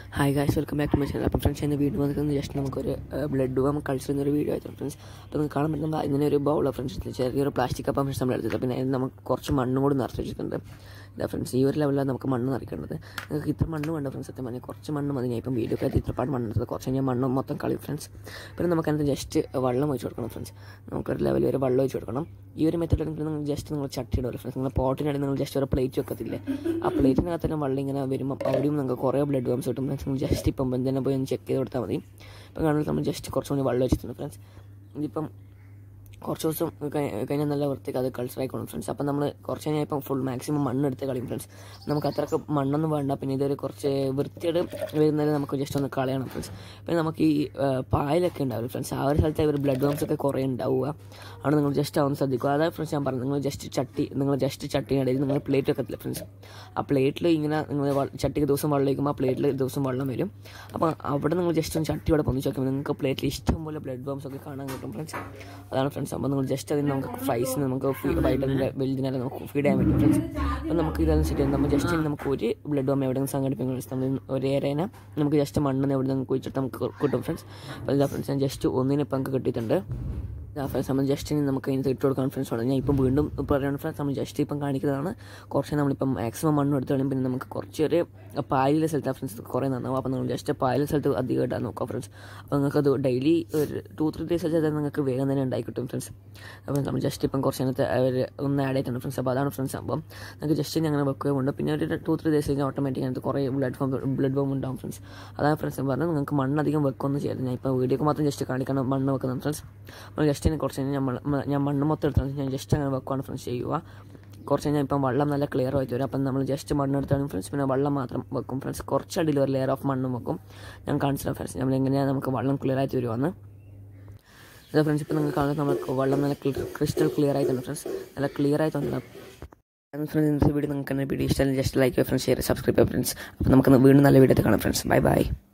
hi guys welcome back to my channel അപ്പം friends ഇന്ന് video വന്നിട്ട് ജസ്റ്റ് നമുക്കൊരു ബ്ലഡ് വാം കൾച്ചർ എന്നൊരു വീഡിയോ ആയിരുന്നു ഫ്രണ്ട്സ് അപ്പോൾ നിങ്ങൾക്ക് കാണാൻ പറ്റുന്ന ഇങ്ങനെ ഒരു ബൗളോ ഫ്രണ്ട്സ് ചെറിയൊരു പ്ലാസ്റ്റിക് അപ്പം ഫ്രണ്ട്സ് നമ്മൾ എടുത്തത് പിന്നെ അതിന് നമുക്ക് കുറച്ച് മണ്ണും കൂടി നിറച്ച് വെച്ചിട്ടുണ്ട് ഇതാ ഫ്രണ്ട്സ് ഈ ഒരു ലെവലിലാണ് നമുക്ക് മണ്ണ് നിറയ്ക്കേണ്ടത് നിങ്ങൾക്ക് ഇത്ര മണ്ണ് വേണ്ട ഫ്രണ്ട്സ് സത്യം പറഞ്ഞാൽ കുറച്ച് മണ്ണ് മതി ഞാൻ ഇപ്പം വീഡിയോ ഒക്കെ ഇത്രപ്പാട് മണ്ണ് എടുത്തത് കുറച്ച് കഴിഞ്ഞാൽ മണ്ണ് മൊത്തം കളി ഫ്രണ്ട്സ് പിന്നെ നമുക്ക് അതിനകത്ത് ജസ്റ്റ് വെള്ളം ഒഴിച്ച് കൊടുക്കണം ഫ്രണ്ട്സ് നമുക്കൊരു ലെവൽ വരെ വെള്ളം ഒഴിച്ച് കൊടുക്കണം ഈ ഒരു മെത്തേഡ് നിങ്ങൾ ജസ്റ്റ് നിങ്ങൾ ചട്ടി ഇടുമല്ലോ ഫ്രണ്ട്സ് നിങ്ങൾ പോട്ടിനിടയിൽ നിങ്ങൾ ജസ്റ്റ് ഒരു പ്ലേറ്റ് വെക്കത്തില്ലേ ആ പ്ലേറ്റിനകത്ത് തന്നെ വെള്ളം ഇങ്ങനെ വരുമ്പോൾ അവിടെയും നിങ്ങൾക്ക് കുറേ ബ്ലഡ് വേംസ് കിട്ടും ഫ്രണ്ട്സ് നിങ്ങൾ ജസ്റ്റ് ഇപ്പം തന്നെ പോയി ഒന്ന് ചെക്ക് ചെയ്ത് കൊടുത്താൽ മതി ഇപ്പം കാണുന്നത് നമ്മൾ ജസ്റ്റ് കുറച്ചും കൂടി വെള്ളം വെച്ചിട്ടുണ്ട് ഫ്രണ്ട്സ് ഇതിപ്പം കുറച്ച് ദിവസം കഴി- കഴിഞ്ഞാൽ നല്ല വൃത്തിക്ക് അത് കൾച്ചറായിക്കോളും ഫ്രണ്ട്സ് അപ്പം നമ്മൾ കുറച്ച് കഴിഞ്ഞാൽ ഇപ്പം ഫുൾ മാക്സിമം മണ്ണെടുത്ത് കളയും ഫ്രണ്ട്സ് നമുക്ക് അത്രക്ക് മണ്ണൊന്നും വേണ്ട പിന്നെ ഇതൊരു കുറച്ച് വൃത്തിയുടെ വരുന്നതിൽ നമുക്ക് ജസ്റ്റ് ഒന്ന് കളയണം ഫ്രണ്ട്സ് പിന്നെ നമുക്ക് ഈ ആ, പായലൊക്കെ ഉണ്ടാവില്ല ഫ്രണ്ട്സ് ആ ഒരു സ്ഥലത്ത് ഒരു ബ്ലഡ് വേംസ് ഒക്കെ കുറേ ഉണ്ടാവുക അവിടെ നിങ്ങൾ ജസ്റ്റ് അതൊന്ന് ശ്രദ്ധിക്കുക അതായത് ഫ്രണ്ട്സ് ഞാൻ പറഞ്ഞു നിങ്ങൾ ജസ്റ്റ് ചട്ടി നിങ്ങൾ ജസ്റ്റ് ചട്ടിയിടയിൽ നിങ്ങൾ പ്ലേറ്റ് വെക്കത്തില്ല ഫ്രണ്ട്സ് ആ പ്ലേറ്റിൽ ഇങ്ങനെ നിങ്ങൾ വ- ചട്ടിക്ക് ദിവസം വെള്ളം ഒഴിക്കുമ്പോൾ ആ പ്ലേറ്റിൽ ദിവസം വെള്ളം വരും അപ്പോൾ അവിടെ നിങ്ങൾ ജസ്റ്റ് ഒന്ന് ചട്ടിയോടെ പൊന്നിച്ച് നോക്കുമ്പോൾ നിങ്ങൾക്ക് പ്ലേറ്റിൽ ഇഷ്ടം പോലെ ബ്ലഡ് വേംസ് ഒക്കെ കാണാൻ കിട്ടും ഫ്രണ്ട്സ് അതാണ് ഫ്രണ്ട്സ് അപ്പോൾ നിങ്ങൾ ജസ്റ്റ് അതിന് നമുക്ക് ഫ്രൈസിന് നമുക്ക് ഫീഡ് വൈകിട്ട് വെൽതിനെല്ലാം നമുക്ക് ഫീഡ് ചെയ്യാൻ പറ്റും ഫ്രണ്ട്സ് അപ്പോൾ നമുക്ക് ഇതെല്ലാം സെറ്റ് ചെയ്യാം നമ്മൾ ജസ്റ്റ് നമുക്ക് ഒരു ബ്ലഡ് വേം എവിടെ നിന്ന് സംഘടിപ്പിക്കും ഫ്രണ്ട്സ് നമ്മൾ ഒരു ഏരേനെ നമുക്ക് ജസ്റ്റ് മണ്ണിന് എവിടെ നിന്ന് കുഴിച്ചിട്ട് നമുക്ക് കിട്ടും ഫ്രണ്ട്സ് അപ്പോൾ ഇതാ ഫ്രണ്ട്സ് ഞാൻ ജസ്റ്റ് ഒന്നിന് ഇപ്പം നമുക്ക് കിട്ടിയിട്ടുണ്ട് ഫ്രണ്ട്സ് നമ്മൾ ജസ്റ്റ് ഇനി നമുക്ക് അതിന് ഇട്ട് കൊടുക്കാൻ ഫ്രണ്ട്സ് വേണം ഞാൻ ഇപ്പം വീണ്ടും പറയുകയാണ് ഫ്രണ്ട്സ് നമ്മൾ ജസ്റ്റ് ഇപ്പം കാണിക്കുന്നതാണ് കുറച്ച് നമ്മളിപ്പം മാക്സിമം മണ്ണ് എടുത്ത് കളയും പിന്നെ നമുക്ക് കുറച്ചൊരു പായലിലെ സ്ഥലത്ത് ഫ്രണ്ട്സ് കുറേ നന്നാവും അപ്പോൾ നമ്മൾ ജസ്റ്റ് പായലിലെ സ്ഥലത്ത് അധികം ഇടാൻ നോക്കാം ഫ്രണ്ട്സ് അപ്പോൾ നിങ്ങൾക്ക് അത് ഡെയിലി ഒരു ടു ത്രീ ഡേയ്സ് വെച്ചാൽ നിങ്ങൾക്ക് വേഗം തന്നെ ഉണ്ടായി കിട്ടും ഫ്രണ്ട്സ് അപ്പോൾ നമ്മൾ ജസ്റ്റ് ഇപ്പം കുറച്ച് അതിനകത്ത് ഒരു ഒന്ന് ആഡ് ചെയ്തിട്ടുണ്ട് ഫ്രണ്ട്സ് അപ്പോൾ അതാണ് ഫ്രണ്ട്സ് സംഭവം നമുക്ക് ജസ്റ്റ് അങ്ങനെ വെക്കുകയുമുണ്ട് പിന്നെ ഒരു ടു ത്രീ ഡേയ്സ് കഴിഞ്ഞാൽ ഓട്ടോമാറ്റിക് അതിനകത്ത് കുറേ ബ്ലഡ് ഫോം ബ്ലഡ് ഫോം ഉണ്ടാവും ഫ്രണ്ട്സ് അതാണ് ഫ്രണ്ട്സ് പറഞ്ഞത് നിങ്ങൾക്ക് മണ്ണ് അധികം വെക്കൊന്നും ചെയ്യരുത് ഞാൻ ഇപ്പോൾ വീഡിയോക്ക് മാത്രം ജസ്റ്റ് കാണിക്കണം മണ്ണ് വെക്കുന്നത് ഫ്രണ്ട്സ് നമ്മൾ ജസ്റ്റ് ഇനി കുറച്ച് കഴിഞ്ഞാൽ നമ്മൾ ഞാൻ മണ്ണ് മൊത്തം എടുത്താണ് ഞാൻ ജസ്റ്റ് അങ്ങനെ വെക്കുവാണ് ഫ്രണ്ട്സ് ചെയ്യുക കുറച്ച് കഴിഞ്ഞാൽ ഇപ്പം വെള്ളം നല്ല ക്ലിയർ ആയിട്ട് വരും അപ്പം നമ്മൾ ജസ്റ്റ് മണ്ണ് എടുത്താണ് ഫ്രണ്ട്സ് പിന്നെ വെള്ളം മാത്രം വെക്കും ഫ്രണ്ട്സ് കുറച്ച് അടിയിൽ ഒരു ലെയർ ഓഫ് മണ്ണും വെക്കും ഞാൻ കാണിച്ചില്ല ഫ്രണ്ട്സ് നമ്മൾ എങ്ങനെയാണ് നമുക്ക് വെള്ളം ക്ലിയർ ആയിട്ട് വരുവാന്ന് ഇത് ഫ്രണ്ട്സ് ഇപ്പം നിങ്ങൾക്ക് കാണുന്നത് നമുക്ക് വെള്ളം നല്ല ക്രിസ്റ്റൽ ക്ലിയർ ആയിട്ടുണ്ട് ഫ്രണ്ട്സ് നല്ല ക്ലിയർ ആയിട്ടുണ്ട് ഫ്രണ്ട്സ് ഇന്നത്തെ വീഡിയോ നിങ്ങൾക്ക് വീഡിയോ ഇഷ്ടമായി just like friends share subscribe friends അപ്പോൾ നമുക്ക് വീണ്ടും നല്ല വീഡിയോ കാണാം ഫ്രണ്ട്സ് ബൈ ബൈ